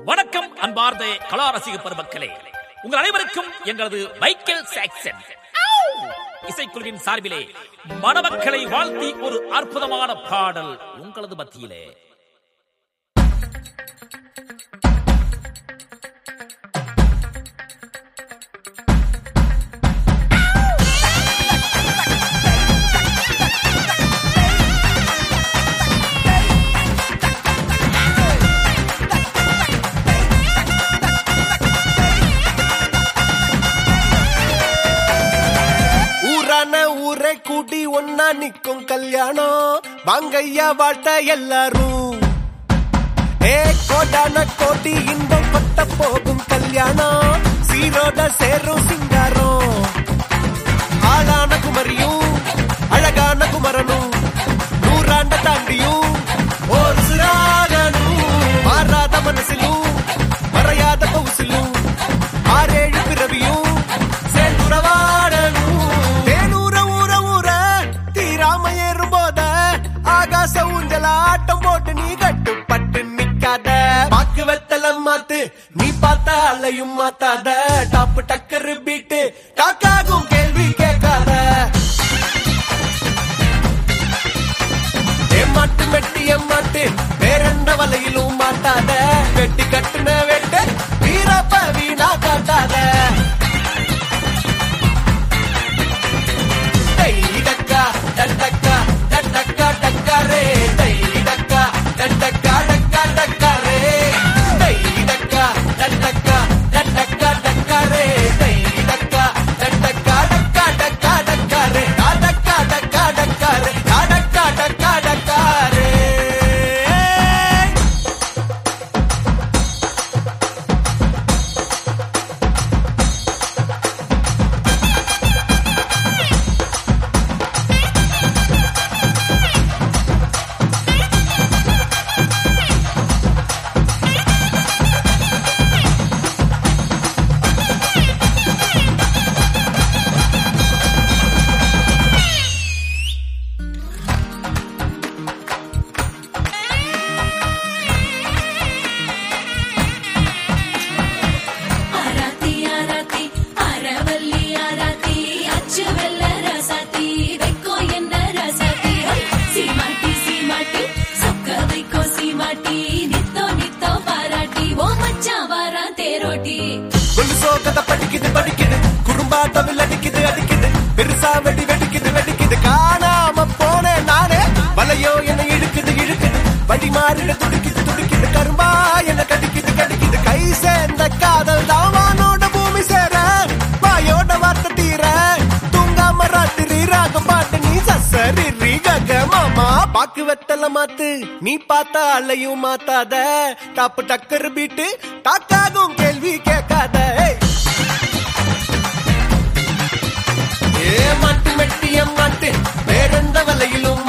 வணக்கம் அன்பார்ந்த கலா ரசிக பெருமக்களே உங்கள் அனைவருக்கும் எங்களது மைக்கேல் சாக்சன் இசைக்குழுவின் சார்பிலே மணமக்களை வாழ்த்தி ஒரு அற்புதமான பாடல் உங்களது மத்தியிலே ஊரான ஊரை கூட்டி ஒன்னா நிக்கும் கல்யாணம் வாங்கையா வாழ்த்த எல்லாரும் ஏ கோடான கோட்டி இன்பம் பட்ட போகும் கல்யாணம் சீரோட சேரும் சிங்காரம் ஆளான குமரியும் அழகான குமரனும் நூறாண்ட தாண்டியும் ஒரு சிறாகனும் மாறாத மனசிலும் மறையாத பவுசிலும் ஆறேழு பிறவியும் சேர்ந்துறவாடணும் தேனூர ஊர ஊர தீராம ஏறும் போத ஆகாச ஊஞ்சல ஆட்டம் போட்டு நீ கட்டுப்பட்டு நிக்காத பாக்கு வெத்தலம் மாத்து நீ பார்த்த அலையும் மாத்தாத டாப்பு டக்கரு பீட்டு காக்காகும் கேள்வி கேட்காத ஏமாட்டு மெட்டி ஏமாட்டு வேறெந்த வலையிலும் மாட்டாத வெட்டி கட்டுன வெட்டு வீரப்ப வீணா காட்டாத டை டக்கா டட்டக்கா டட்டக்கா டக்காரே டை டக்கா டட்டக்கா டக்கா டக்காரே டை டக்கா டட்டக்கா டட்டக்கா டக்காரே டை டக்கா டட்டக்கா டக்கா டக்கா டக்காரே டக்கா டக்கா டக்காரே டக்கா டக்கா டக்காரே ஆராத்தி ஆராத்தி அரவல்லி ஆராத்தி அச்சு வெள்ள ரசாத்தி வைக்கோ என்ன ரசாத்தி சீமாட்டி சீமாட்டி சொக்க வைக்கோ சீமாட்டி நித்தோ நித்தோ பாராட்டி ஓ மச்சான் வாரா தேரோட்டி கொலுசோ கதை படிக்குது படிக்குது குறும்பாட்டம் அடிக்குது அடிக்குது பெருசா வெடி வெடிக்குது வெடிக்குது காணாம போனேன் நானே வலையோ என்ன இழுக்குது இழுக்குது வழி மாறிட துடிக்குது துடிக்குது கரும்பா என்ன கடிக்குது கடிக்குது கை சேர்ந்த காதல் தாவானோட பூமி சேர வாயோட வார்த்தை தீர தூங்காம ராத்திரி ராகம் பாட்டு நீ சசரி ரீ கக மாமா பாக்கு வெத்தல மாத்து நீ பார்த்த அலையும் மாத்தாத டாப்பு டக்கர் பீட்டு டாக்காகும் கேள்வி கேட்காத ஏய். ஏ மாட்டு மெட்டி மாட்டு வேறெந்த வலையிலும்